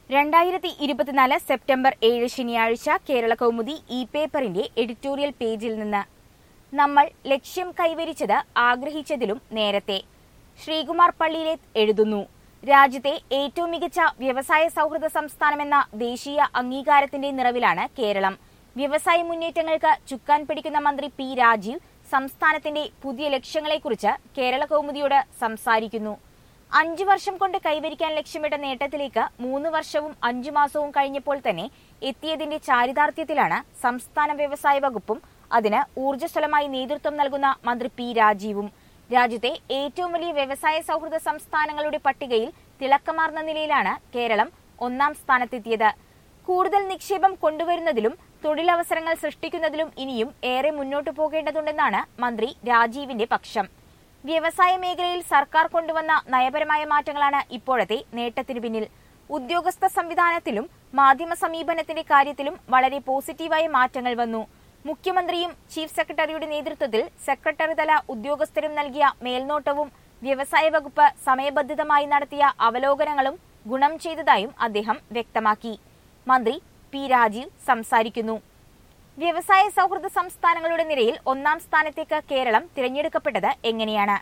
രണ്ടായിരത്തി ഇരുപത്തിനാല് സെപ്റ്റംബർ ഏഴ് ശനിയാഴ്ച കേരള കൗമുദി ഇ പേപ്പറിന്റെ എഡിറ്റോറിയൽ പേജിൽ നിന്ന് നമ്മൾ ലക്ഷ്യം കൈവരിച്ചത് ആഗ്രഹിച്ചതിലും നേരത്തെ ശ്രീകുമാർ പള്ളിയിലെ എഴുതുന്നു രാജ്യത്തെ ഏറ്റവും മികച്ച വ്യവസായ സൗഹൃദ സംസ്ഥാനമെന്ന ദേശീയ അംഗീകാരത്തിന്റെ നിറവിലാണ് കേരളം വ്യവസായ മുന്നേറ്റങ്ങൾക്ക് ചുക്കാൻ പിടിക്കുന്ന മന്ത്രി പി രാജീവ് സംസ്ഥാനത്തിന്റെ പുതിയ ലക്ഷ്യങ്ങളെക്കുറിച്ച് കേരള കൗമുദിയോട് സംസാരിക്കുന്നു അഞ്ചു വർഷം കൊണ്ട് കൈവരിക്കാൻ ലക്ഷ്യമിട്ട നേട്ടത്തിലേക്ക് മൂന്ന് വർഷവും അഞ്ചു മാസവും കഴിഞ്ഞപ്പോൾ തന്നെ എത്തിയതിന്റെ ചാരിതാർത്ഥ്യത്തിലാണ് സംസ്ഥാന വ്യവസായ വകുപ്പും അതിന് ഊർജ്ജസ്വലമായി നേതൃത്വം നൽകുന്ന മന്ത്രി പി രാജീവും രാജ്യത്തെ ഏറ്റവും വലിയ വ്യവസായ സൗഹൃദ സംസ്ഥാനങ്ങളുടെ പട്ടികയിൽ തിളക്കമാർന്ന നിലയിലാണ് കേരളം ഒന്നാം സ്ഥാനത്തെത്തിയത് കൂടുതൽ നിക്ഷേപം കൊണ്ടുവരുന്നതിലും തൊഴിലവസരങ്ങൾ സൃഷ്ടിക്കുന്നതിലും ഇനിയും ഏറെ മുന്നോട്ടു പോകേണ്ടതുണ്ടെന്നാണ് മന്ത്രി രാജീവിന്റെ പക്ഷം വ്യവസായ മേഖലയിൽ സർക്കാർ കൊണ്ടുവന്ന നയപരമായ മാറ്റങ്ങളാണ് ഇപ്പോഴത്തെ നേട്ടത്തിനു പിന്നിൽ ഉദ്യോഗസ്ഥ സംവിധാനത്തിലും മാധ്യമ സമീപനത്തിന്റെ കാര്യത്തിലും വളരെ പോസിറ്റീവായ മാറ്റങ്ങൾ വന്നു മുഖ്യമന്ത്രിയും ചീഫ് സെക്രട്ടറിയുടെ നേതൃത്വത്തിൽ സെക്രട്ടറി തല ഉദ്യോഗസ്ഥരും നൽകിയ മേൽനോട്ടവും വ്യവസായ വകുപ്പ് സമയബന്ധിതമായി നടത്തിയ അവലോകനങ്ങളും ഗുണം ചെയ്തതായും അദ്ദേഹം വ്യക്തമാക്കി മന്ത്രി പി രാജീവ് സംസാരിക്കുന്നു വ്യവസായ സൗഹൃദ സംസ്ഥാനങ്ങളുടെ നിരയിൽ ഒന്നാം സ്ഥാനത്തേക്ക് കേരളം തിരഞ്ഞെടുക്കപ്പെട്ടത് എങ്ങനെയാണ്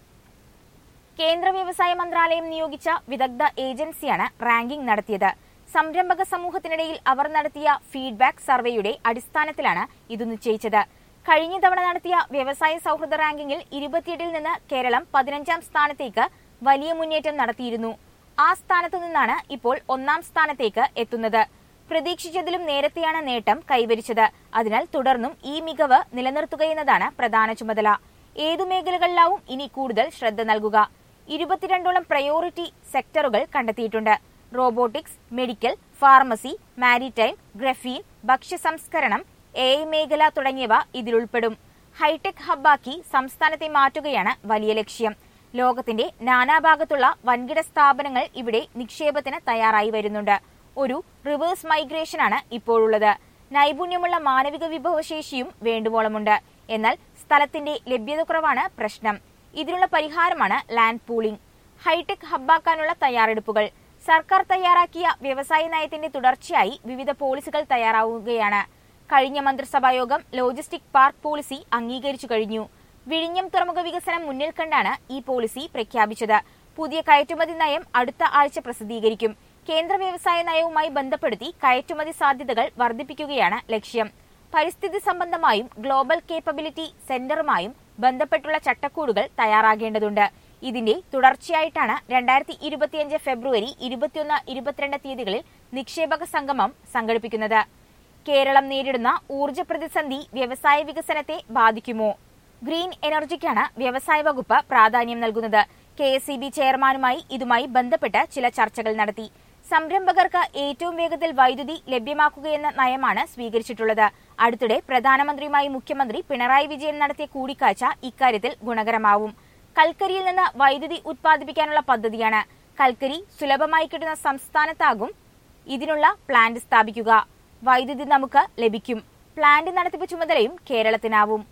കേന്ദ്ര വ്യവസായ മന്ത്രാലയം നിയോഗിച്ച വിദഗ്ധ ഏജൻസിയാണ് റാങ്കിംഗ് നടത്തിയത് സംരംഭക സമൂഹത്തിനിടയിൽ അവർ നടത്തിയ ഫീഡ്ബാക്ക് സർവേയുടെ അടിസ്ഥാനത്തിലാണ് ഇത് നിശ്ചയിച്ചത് കഴിഞ്ഞ തവണ നടത്തിയ വ്യവസായ സൗഹൃദ റാങ്കിങ്ങിൽ ഇരുപത്തിയെട്ടിൽ നിന്ന് കേരളം പതിനഞ്ചാം സ്ഥാനത്തേക്ക് വലിയ മുന്നേറ്റം നടത്തിയിരുന്നു ആ സ്ഥാനത്തു നിന്നാണ് ഇപ്പോൾ ഒന്നാം സ്ഥാനത്തേക്ക് എത്തുന്നത് പ്രതീക്ഷിച്ചതിലും നേരത്തെയാണ് നേട്ടം കൈവരിച്ചത് അതിനാൽ തുടർന്നും ഈ മികവ് നിലനിർത്തുകയെന്നതാണ് പ്രധാന ചുമതല ഏതു മേഖലകളിലാവും ഇനി കൂടുതൽ ശ്രദ്ധ നൽകുക ഇരുപത്തിരണ്ടോളം പ്രയോറിറ്റി സെക്ടറുകൾ കണ്ടെത്തിയിട്ടുണ്ട് robotics medical pharmacy maritime graphene ഭക്ഷ്യസംസ്കരണം എ ഐ മേഖല തുടങ്ങിയവ ഇതിലുൾപ്പെടും ഹൈടെക് ഹബ്ബാക്കി സംസ്ഥാനത്തെ മാറ്റുകയാണ് വലിയ ലക്ഷ്യം ലോകത്തിന്റെ നാനാഭാഗത്തുള്ള വൻകിട സ്ഥാപനങ്ങൾ ഇവിടെ നിക്ഷേപത്തിന് തയ്യാറായി വരുന്നുണ്ട് ഒരു റിവേഴ്സ് മൈഗ്രേഷനാണ് ഇപ്പോഴുള്ളത് നൈപുണ്യമുള്ള മാനവിക വിഭവശേഷിയും വേണ്ടുവോളമുണ്ട് എന്നാൽ സ്ഥലത്തിന്റെ ലഭ്യത കുറവാണ് പ്രശ്നം ഇതിനുള്ള പരിഹാരമാണ് ലാൻഡ് പൂളിംഗ് ഹൈടെക് ഹബ്ബാക്കാനുള്ള തയ്യാറെടുപ്പുകൾ സർക്കാർ തയ്യാറാക്കിയ വ്യവസായ നയത്തിന്റെ തുടർച്ചയായി വിവിധ പോളിസികൾ തയ്യാറാവുകയാണ് കഴിഞ്ഞ മന്ത്രിസഭാ യോഗം ലോജിസ്റ്റിക് പാർക്ക് പോളിസി അംഗീകരിച്ചു കഴിഞ്ഞു വിഴിഞ്ഞം തുറമുഖ വികസനം മുന്നിൽ കണ്ടാണ് ഈ പോളിസി പ്രഖ്യാപിച്ചത് പുതിയ കയറ്റുമതി നയം അടുത്ത ആഴ്ച പ്രസിദ്ധീകരിക്കും കേന്ദ്ര വ്യവസായ നയവുമായി ബന്ധപ്പെടുത്തി കയറ്റുമതി സാധ്യതകൾ വർദ്ധിപ്പിക്കുകയാണ് ലക്ഷ്യം പരിസ്ഥിതി സംബന്ധമായും ഗ്ലോബൽ കേപ്പബിലിറ്റി സെന്ററുമായും ബന്ധപ്പെട്ടുള്ള ചട്ടക്കൂടുകൾ തയ്യാറാകേണ്ടതുണ്ട് ഇതിന്റെ തുടർച്ചയായിട്ടാണ് രണ്ടായിരത്തി ഇരുപത്തിയഞ്ച് ഫെബ്രുവരി ഇരുപത്തിയൊന്ന് ഇരുപത്തിരണ്ട് തീയതികളിൽ നിക്ഷേപക സംഗമം സംഘടിപ്പിക്കുന്നത് കേരളം നേരിടുന്ന ഊർജ്ജ പ്രതിസന്ധി വ്യവസായ വികസനത്തെ ബാധിക്കുമോ ഗ്രീൻ എനർജിക്കാണ് വ്യവസായ വകുപ്പ് പ്രാധാന്യം നൽകുന്നത് കെ എസ് ചെയർമാനുമായി ഇതുമായി ബന്ധപ്പെട്ട് ചില ചർച്ചകൾ നടത്തി സംരംഭകർക്ക് ഏറ്റവും വേഗത്തിൽ വൈദ്യുതി ലഭ്യമാക്കുകയെന്ന നയമാണ് സ്വീകരിച്ചിട്ടുള്ളത് അടുത്തിടെ പ്രധാനമന്ത്രിയുമായി മുഖ്യമന്ത്രി പിണറായി വിജയൻ നടത്തിയ കൂടിക്കാഴ്ച ഇക്കാര്യത്തിൽ ഗുണകരമാവും കൽക്കരിയിൽ നിന്ന് വൈദ്യുതി ഉത്പാദിപ്പിക്കാനുള്ള പദ്ധതിയാണ് കൽക്കരി സുലഭമായി കിട്ടുന്ന സംസ്ഥാനത്താകും ഇതിനുള്ള പ്ലാന്റ് സ്ഥാപിക്കുക വൈദ്യുതി നമുക്ക് ലഭിക്കും പ്ലാന്റ് നടത്തിപ്പ് ചുമതലയും കേരളത്തിനാവും